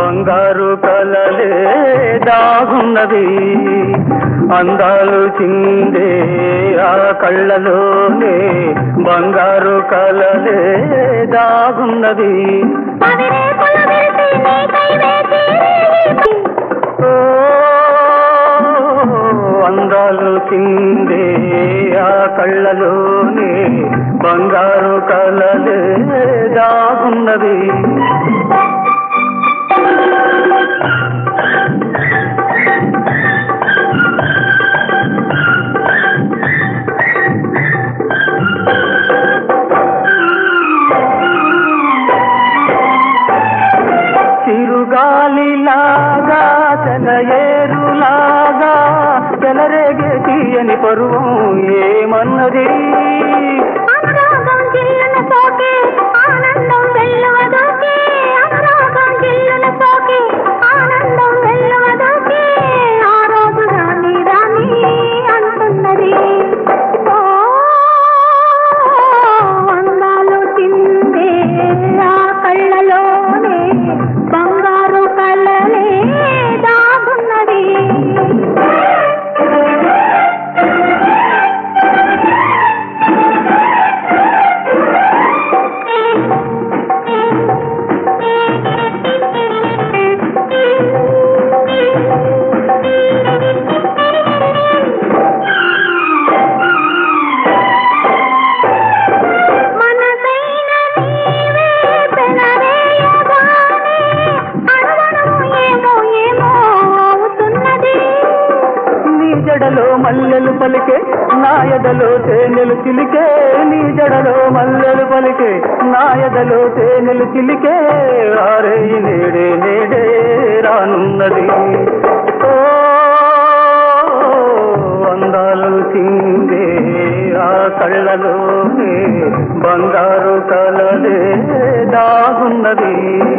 బంగారు కలలే దాగున్నది అందాలు చిందే ఆ కళ్ళలోనే బంగారు కలలే దాగున్నది పవిరేకుల విరిసి నీకై వేచి ఓ అందాలు చిందే ఆ కళ్ళలోనే బంగారు కలలే దాగున్నది చిరుగాలిలాగా చెలయేరులాగా చెలరేగే తీయని పరువం ఏమన్నది అనురాగం జిల్లున సోకే ఆనందం వెల్లువదోకే అనురాగం జిల్లున సోకే ఆనందం వెల్లువదోకే ఆ రోజు రాని రాని అంటున్నది ఓ అందాలు తిందే ఆ కళ్ళలోనే బంగారు కళ్ళలే దాగున్నది మనసైన నీవే పెనవేయగానే అణువణువు ఏమో ఏమో అవుతున్నది నీ జడలో మల్లెలు పలికే నాయదలో తేనెలు చిలికే నీ జడలో మల్లెలు పలికే నాయదలో తేనెలు చిలికే ఆరే నేడే నేడే రానున్నది ఓ అందాలు చిందే ఆ కళ్ళలోనే బంగారు కలలే దాగున్నది